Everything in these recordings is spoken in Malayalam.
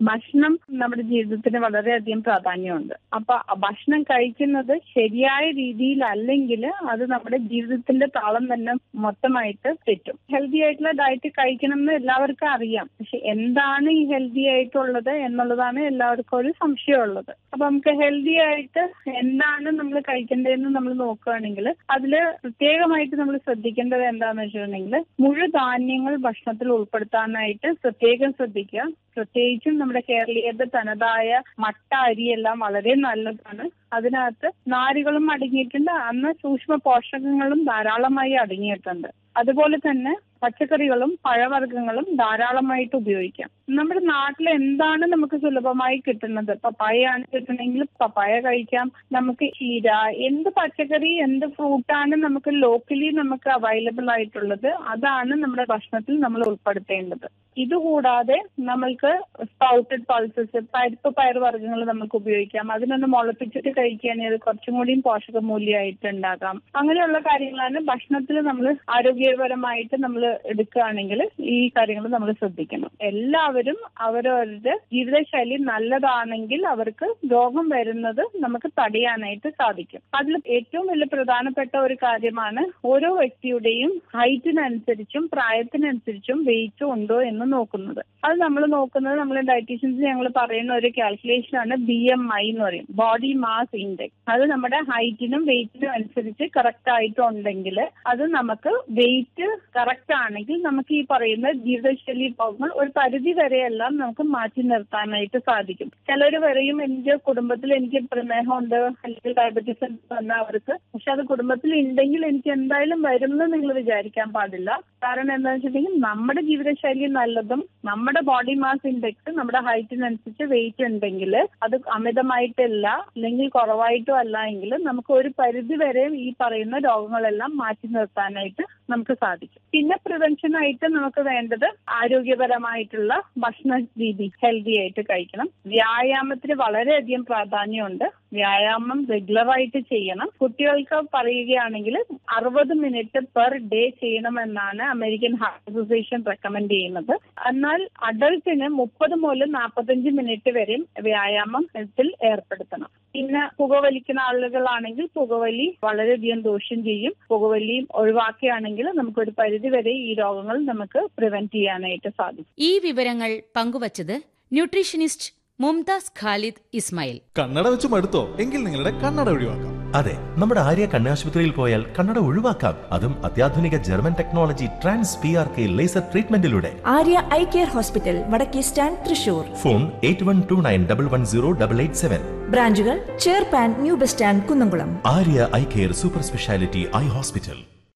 ഭക്ഷണം നമ്മുടെ ജീവിതത്തിന് വളരെയധികം പ്രാധാന്യമുണ്ട് അപ്പൊ ആ ഭക്ഷണം കഴിക്കുന്നത് ശരിയായ രീതിയിലല്ലെങ്കിൽ അത് നമ്മുടെ ജീവിതത്തിന്റെ താളം തന്നെ മൊത്തമായിട്ട് തെറ്റും ഹെൽത്തി ആയിട്ടുള്ള ഡയറ്റ് കഴിക്കണം എന്ന് എല്ലാവർക്കും അറിയാം പക്ഷെ എന്താണ് ഈ ഹെൽത്തി ആയിട്ടുള്ളത് എന്നുള്ളതാണ് എല്ലാവർക്കും ഒരു സംശയമുള്ളത് അപ്പൊ നമുക്ക് ഹെൽത്തി ആയിട്ട് എന്താണ് നമ്മൾ കഴിക്കേണ്ടതെന്ന് നമ്മൾ നോക്കുകയാണെങ്കിൽ അതിൽ പ്രത്യേകമായിട്ട് നമ്മൾ ശ്രദ്ധിക്കേണ്ടത് എന്താണെന്ന് വെച്ചിട്ടുണ്ടെങ്കിൽ മുഴുധാന്യങ്ങൾ ഭക്ഷണത്തിൽ ഉൾപ്പെടുത്താനായിട്ട് പ്രത്യേകം ശ്രദ്ധിക്കുക പ്രത്യേകിച്ചും നമ്മുടെ കേരളീയരുടെ തനതായ മട്ട അരിയെല്ലാം വളരെ നല്ലതാണ് അതിനകത്ത് നാരുകളും അടങ്ങിയിട്ടുണ്ട് അന്ന് സൂക്ഷ്മ പോഷകങ്ങളും ധാരാളമായി അടങ്ങിയിട്ടുണ്ട് അതുപോലെ തന്നെ പച്ചക്കറികളും പഴവർഗ്ഗങ്ങളും ധാരാളമായിട്ട് ഉപയോഗിക്കാം നമ്മുടെ നാട്ടിൽ എന്താണ് നമുക്ക് സുലഭമായി കിട്ടുന്നത് പപ്പായയാണ് കിട്ടണമെങ്കിൽ പപ്പായ കഴിക്കാം നമുക്ക് ചീര എന്ത് പച്ചക്കറി എന്ത് ഫ്രൂട്ടാണ് നമുക്ക് ലോക്കലി നമുക്ക് അവൈലബിൾ ആയിട്ടുള്ളത് അതാണ് നമ്മുടെ ഭക്ഷണത്തിൽ നമ്മൾ ഉൾപ്പെടുത്തേണ്ടത് ഇതുകൂടാതെ നമ്മൾക്ക് സ്പൗട്ടഡ് പൾസസ് പരിപ്പ് പയറുവർഗ്ഗങ്ങൾ നമുക്ക് ഉപയോഗിക്കാം അതിനൊന്ന് മുളപ്പിച്ചിട്ട് കഴിക്കുകയാണെങ്കിൽ അത് കുറച്ചും കൂടിയും പോഷകമൂല്യമായിട്ട് ഉണ്ടാകാം അങ്ങനെയുള്ള കാര്യങ്ങളാണ് ഭക്ഷണത്തിൽ നമ്മൾ ആരോഗ്യപരമായിട്ട് നമ്മൾ എടുക്കുകയാണെങ്കിൽ ഈ കാര്യങ്ങൾ നമ്മൾ ശ്രദ്ധിക്കണം എല്ലാവരും അവരവരുടെ ജീവിതശൈലി നല്ലതാണെങ്കിൽ അവർക്ക് രോഗം വരുന്നത് നമുക്ക് തടയാനായിട്ട് സാധിക്കും അതിൽ ഏറ്റവും വലിയ പ്രധാനപ്പെട്ട ഒരു കാര്യമാണ് ഓരോ വ്യക്തിയുടെയും ഹൈറ്റിനനുസരിച്ചും പ്രായത്തിനനുസരിച്ചും വെയിറ്റ് ഉണ്ടോ എന്ന് നോക്കുന്നത് അത് നമ്മൾ നോക്കുന്നത് നമ്മൾ ഡയറ്റീഷ്യൻസ് ഞങ്ങൾ പറയുന്ന ഒരു കാൽക്കുലേഷൻ ആണ് ബി എം ഐ എന്ന് പറയും ബോഡി മാസ് ഇൻഡെക്സ് അത് നമ്മുടെ ഹൈറ്റിനും വെയിറ്റിനും അനുസരിച്ച് കറക്റ്റ് ആയിട്ടുണ്ടെങ്കിൽ അത് നമുക്ക് വെയിറ്റ് കറക്റ്റ് ആണെങ്കിൽ നമുക്ക് ഈ പറയുന്ന ജീവിതശൈലി രോഗങ്ങൾ ഒരു പരിധി വരെയെല്ലാം നമുക്ക് മാറ്റി നിർത്താനായിട്ട് സാധിക്കും ചിലർ പറയും എനിക്ക് കുടുംബത്തിൽ എനിക്ക് പ്രമേഹമുണ്ട് അല്ലെങ്കിൽ ഡയബറ്റീസ് വന്ന അവർക്ക് പക്ഷെ അത് കുടുംബത്തിൽ ഉണ്ടെങ്കിൽ എനിക്ക് എന്തായാലും വരും എന്ന് നിങ്ങൾ വിചാരിക്കാൻ പാടില്ല കാരണം എന്താണെന്ന് വെച്ചിട്ടുണ്ടെങ്കിൽ നമ്മുടെ ജീവിതശൈലി നല്ലതും നമ്മുടെ ബോഡി മാസ് ഇൻഡെക്സ് നമ്മുടെ ഹൈറ്റിനനുസരിച്ച് വെയിറ്റ് ഉണ്ടെങ്കിൽ അത് അമിതമായിട്ടല്ല അല്ലെങ്കിൽ കുറവായിട്ടും അല്ല എങ്കിൽ നമുക്ക് ഒരു പരിധി വരെ ഈ പറയുന്ന രോഗങ്ങളെല്ലാം മാറ്റി നിർത്താനായിട്ട് നമുക്ക് സാധിക്കും പിന്നെ പ്രിവെൻഷൻ ആയിട്ട് നമുക്ക് വേണ്ടത് ആരോഗ്യപരമായിട്ടുള്ള ഭക്ഷണ രീതി ഹെൽത്തി ആയിട്ട് കഴിക്കണം വ്യായാമത്തിന് വളരെയധികം പ്രാധാന്യമുണ്ട് വ്യായാമം റെഗുലർ ആയിട്ട് ചെയ്യണം കുട്ടികൾക്ക് പറയുകയാണെങ്കിൽ അറുപത് മിനിറ്റ് പെർ ഡേ ചെയ്യണമെന്നാണ് അമേരിക്കൻ ഹാർട്ട് അസോസിയേഷൻ റെക്കമെൻഡ് ചെയ്യുന്നത് എന്നാൽ അഡൾട്ടിന് മുപ്പത് മുതൽ നാൽപ്പത്തഞ്ച് മിനിറ്റ് വരെ വ്യായാമത്തിൽ ഏർപ്പെടുത്തണം പിന്നെ പുകവലിക്കുന്ന ആളുകളാണെങ്കിൽ പുകവലി വളരെയധികം ദോഷം ചെയ്യും പുകവലി ഒഴിവാക്കുകയാണെങ്കിൽ നമുക്കൊരു പരിധി വരെ ഈ രോഗങ്ങൾ നമുക്ക് പ്രിവെന്റ് ചെയ്യാനായിട്ട് സാധിക്കും ഈ വിവരങ്ങൾ പങ്കുവച്ചത് ന്യൂട്രീഷനിസ്റ്റ് മുംതാസ് ഖാലിദ് ഇസ്മായിൽ കണ്ണട വെച്ച് മടുത്തോ എങ്കിൽ നിങ്ങളുടെ കണ്ണട ഒഴിവാക്കാം അതെ നമ്മുടെ ആര്യ കണ്ണാശുപത്രിയിൽ പോയാൽ കണ്ണട ഒഴിവാക്കാം അതും അത്യാധുനിക German technology trans P R K laser ട്രീറ്റ്മെന്റിലൂടെ ആര്യ ഐ കെയർ ഹോസ്പിറ്റൽ വടക്കേ stand Thrissur phone eight one two nine double one zero double eight seven ബ്രാഞ്ചുകൾ ചേർപ്പാൻ new bus stand Kunnamkulam Arya eye care super speciality eye hospital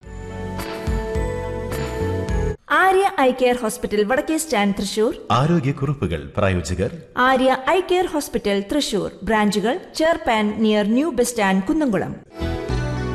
Arya eye care hospital വടക്കേ സ്റ്റാൻഡ് തൃശൂർ ആരോഗ്യക്കുറിപ്പുകൾ പ്രായോജകർ Arya eye care hospital Thrissur ബ്രാഞ്ചുകൾ ചേർപ്പാൻ near new bus stand Kunnamkulam